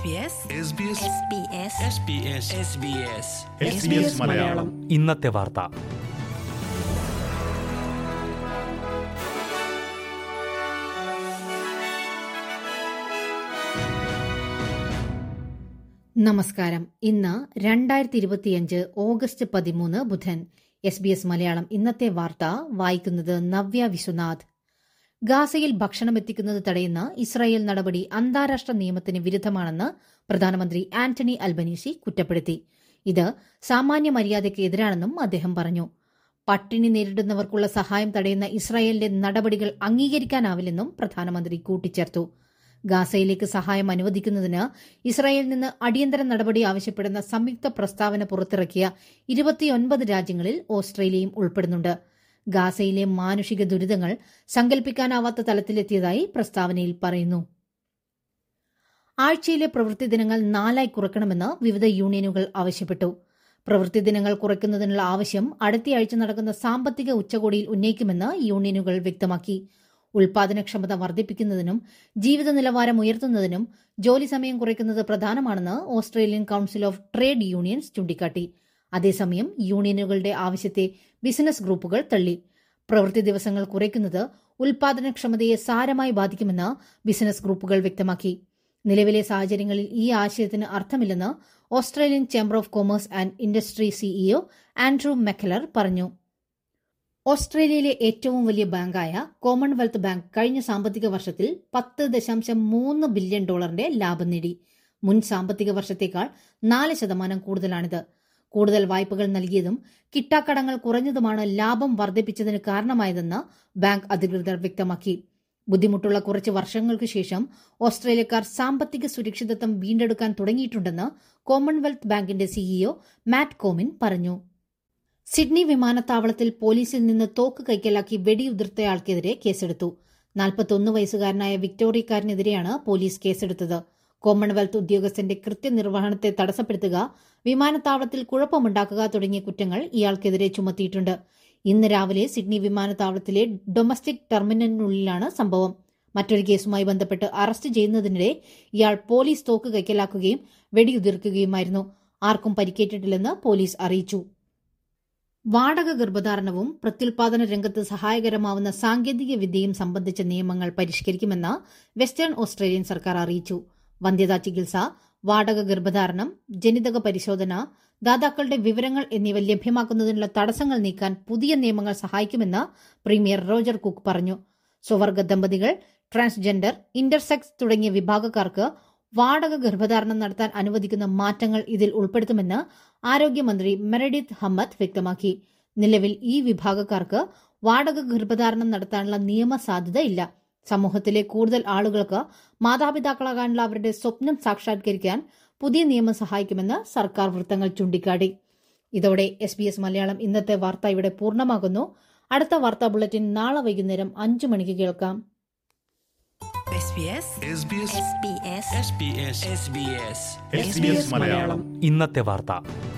SBS SBS SBS Malayalam ഇന്നത്തെ വാർത്ത നമസ്കാരം ഇന്ന് രണ്ടായിരത്തി ഇരുപത്തിയഞ്ച് ഓഗസ്റ്റ് പതിമൂന്ന് ബുധൻ എസ് ബി എസ് മലയാളം ഇന്നത്തെ വാർത്ത വായിക്കുന്നത് നവ്യ വിശ്വനാഥ് ഗാസയിൽ ഭക്ഷണം എത്തിക്കുന്നത് തടയുന്ന ഇസ്രായേൽ നടപടി അന്താരാഷ്ട്ര നിയമത്തിന് വിരുദ്ധമാണെന്ന് പ്രധാനമന്ത്രി ആന്റണി അൽബനീസി കുറ്റപ്പെടുത്തി ഇത് സാമാന്യ മര്യാദയ്ക്ക് എതിരാണെന്നും അദ്ദേഹം പറഞ്ഞു പട്ടിണി നേരിടുന്നവർക്കുള്ള സഹായം തടയുന്ന ഇസ്രായേലിന്റെ നടപടികൾ അംഗീകരിക്കാനാവില്ലെന്നും പ്രധാനമന്ത്രി കൂട്ടിച്ചേർത്തു ഗാസയിലേക്ക് സഹായം അനുവദിക്കുന്നതിന് ഇസ്രായേലിൽ നിന്ന് അടിയന്തര നടപടി ആവശ്യപ്പെടുന്ന സംയുക്ത പ്രസ്താവന പുറത്തിറക്കിയ ഇരുപത്തിയൊൻപത് രാജ്യങ്ങളിൽ ഓസ്ട്രേലിയയും ഉൾപ്പെടുന്നുണ്ട് ഗാസയിലെ മാനുഷിക ദുരിതങ്ങൾ സങ്കല്പിക്കാനാവാത്ത തലത്തിലെത്തിയതായി പ്രസ്താവനയിൽ പറയുന്നു ആഴ്ചയിലെ പ്രവൃത്തി ദിനങ്ങൾ നാലായി കുറയ്ക്കണമെന്ന് വിവിധ യൂണിയനുകൾ ആവശ്യപ്പെട്ടു പ്രവൃത്തി ദിനങ്ങൾ കുറയ്ക്കുന്നതിനുള്ള ആവശ്യം അടുത്തയാഴ്ച നടക്കുന്ന സാമ്പത്തിക ഉച്ചകോടിയിൽ ഉന്നയിക്കുമെന്ന് യൂണിയനുകൾ വ്യക്തമാക്കി ഉൽപാദനക്ഷമത വർദ്ധിപ്പിക്കുന്നതിനും ജീവിത നിലവാരം ഉയർത്തുന്നതിനും ജോലി സമയം കുറയ്ക്കുന്നത് പ്രധാനമാണെന്ന് Australian council of trade unions ചൂണ്ടിക്കാട്ടി അതേസമയം യൂണിയനുകളുടെ ആവശ്യത്തെ ബിസിനസ് ഗ്രൂപ്പുകൾ തള്ളി പ്രവൃത്തി ദിവസങ്ങൾ കുറയ്ക്കുന്നത് ഉൽപാദനക്ഷമതയെ സാരമായി ബാധിക്കുമെന്ന് ബിസിനസ് ഗ്രൂപ്പുകൾ വ്യക്തമാക്കി നിലവിലെ സാഹചര്യങ്ങളിൽ ഈ ആശയത്തിന് അർത്ഥമില്ലെന്ന് Australian chamber of commerce and industry CEO Andrew McKellar പറഞ്ഞു ഓസ്ട്രേലിയയിലെ ഏറ്റവും വലിയ ബാങ്കായ കോമൺവെൽത്ത് ബാങ്ക് കഴിഞ്ഞ സാമ്പത്തിക വർഷത്തിൽ പത്ത് ദശാംശം മൂന്ന് ബില്യൺ ഡോളറിന്റെ ലാഭം നേടി മുൻ സാമ്പത്തിക വർഷത്തേക്കാൾ നാല് ശതമാനം കൂടുതലാണിത് കൂടുതൽ വായ്പകൾ നൽകിയതും കിട്ടാക്കടങ്ങൾ കുറഞ്ഞതുമാണ് ലാഭം വർദ്ധിപ്പിച്ചതിന് കാരണമായതെന്ന് ബാങ്ക് അധികൃതർ വ്യക്തമാക്കി ബുദ്ധിമുട്ടുള്ള കുറച്ച് വർഷങ്ങൾക്ക് ശേഷം ഓസ്ട്രേലിയക്കാർ സാമ്പത്തിക സുരക്ഷിതത്വം വീണ്ടെടുക്കാൻ തുടങ്ങിയിട്ടുണ്ടെന്ന് കോമൺവെൽത്ത് ബാങ്കിന്റെ സിഇഒ മാറ്റ് കോമിൻ പറഞ്ഞു സിഡ്നി വിമാനത്താവളത്തിൽ പോലീസിൽ നിന്ന് തോക്ക് കൈക്കലാക്കി വെടിയുതിർത്തയാൾക്കെതിരെ കേസെടുത്തു നാൽപ്പത്തൊന്ന് വയസ്സുകാരനായ വിക്ടോറിയക്കാരനെതിരെയാണ് പോലീസ് കേസെടുത്തത് കോമൺവെൽത്ത് ഉദ്യോഗസ്ഥന്റെ കൃത്യനിർവഹണത്തെ തടസ്സപ്പെടുത്തുക വിമാനത്താവളത്തിൽ കുഴപ്പമുണ്ടാക്കുക തുടങ്ങിയ കുറ്റങ്ങൾ ഇയാൾക്കെതിരെ ചുമത്തിയിട്ടുണ്ട് ഇന്ന് രാവിലെ സിഡ്നി വിമാനത്താവളത്തിലെ ഡൊമസ്റ്റിക് ടെർമിനലിനുള്ളിലാണ് സംഭവം മറ്റൊരു കേസുമായി ബന്ധപ്പെട്ട് അറസ്റ്റ് ചെയ്യുന്നതിനിടെ ഇയാൾ പോലീസ് തോക്ക് കൈക്കലാക്കുകയും വെടിയുതിർക്കുകയുമായിരുന്നു ആർക്കും പരിക്കേറ്റിട്ടില്ലെന്ന് പോലീസ് അറിയിച്ചു വാടക ഗർഭധാരണവും പ്രത്യുൽപാദന രംഗത്ത് സഹായകരമാവുന്ന സാങ്കേതിക വിദ്യയും സംബന്ധിച്ച നിയമങ്ങൾ പരിഷ്കരിക്കുമെന്ന് വെസ്റ്റേൺ ഓസ്ട്രേലിയൻ സർക്കാർ അറിയിച്ചു വന്ധ്യതാ ചികിത്സ വാടക ഗർഭധാരണം ജനിതക പരിശോധന ദാതാക്കളുടെ വിവരങ്ങൾ എന്നിവ ലഭ്യമാക്കുന്നതിനുള്ള തടസ്സങ്ങൾ നീക്കാൻ പുതിയ നിയമങ്ങൾ സഹായിക്കുമെന്ന് പ്രീമിയർ റോജർ കുക്ക് പറഞ്ഞു സ്വവർഗ ദമ്പതികൾ ട്രാൻസ്ജെൻഡർ ഇന്റർസെക്സ് തുടങ്ങിയ വിഭാഗക്കാർക്ക് വാടക ഗർഭധാരണം നടത്താൻ അനുവദിക്കുന്ന മാറ്റങ്ങൾ ഇതിൽ ഉൾപ്പെടുത്തുമെന്ന് ആരോഗ്യമന്ത്രി മെറഡിത്ത് ഹമ്മദ് വ്യക്തമാക്കി നിലവിൽ ഈ വിഭാഗക്കാർക്ക് വാടക ഗർഭധാരണം നടത്താനുള്ള നിയമ സാധ്യത ഇല്ല സമൂഹത്തിലെ കൂടുതൽ ആളുകൾക്ക് മാതാപിതാക്കളാകാനുള്ള അവരുടെ സ്വപ്നം സാക്ഷാത്കരിക്കാൻ പുതിയ നിയമം സഹായിക്കുമെന്ന് സർക്കാർ വൃത്തങ്ങൾ ചൂണ്ടിക്കാട്ടി ഇതോടെ എസ് ബി എസ് മലയാളം ഇന്നത്തെ വാർത്ത ഇവിടെ പൂർണ്ണമാകുന്നു അടുത്ത വാർത്താ ബുള്ളറ്റിൻ നാളെ വൈകുന്നേരം അഞ്ചു മണിക്ക് കേൾക്കാം SBS SBS SBS മലയാളം ഇന്നത്തെ വാർത്ത